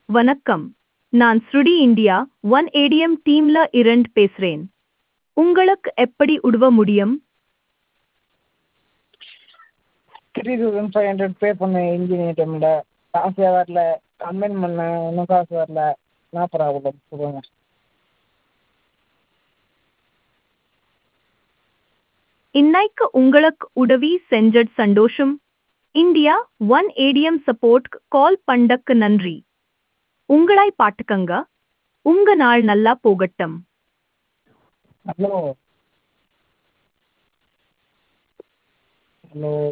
வணக்கம் நான் ஸ்ருடி இந்தியா ஒன் ஏடிஎம் டீம்ல இரண்டு பேசுறேன் உங்களுக்கு எப்படி உதவ முடியும் three thousand five hundred pay பண்ணேன் இன்ஜினியர் டைமில் காசே வரல கம்ப்ளைண்ட் பண்ணேன் இன்னும் காசு வரல என்ன ப்ராப்ளம் சொல்லுங்கள் இன்னைக்கு உங்களுக்கு உதவி செஞ்சது சந்தோஷம் India one ATM support call பண்ணக்கு நன்றி உங்களை பாட்டுக்கங்க உங்க நாள் நல்லா போகட்டும் ஹலோ ஹலோ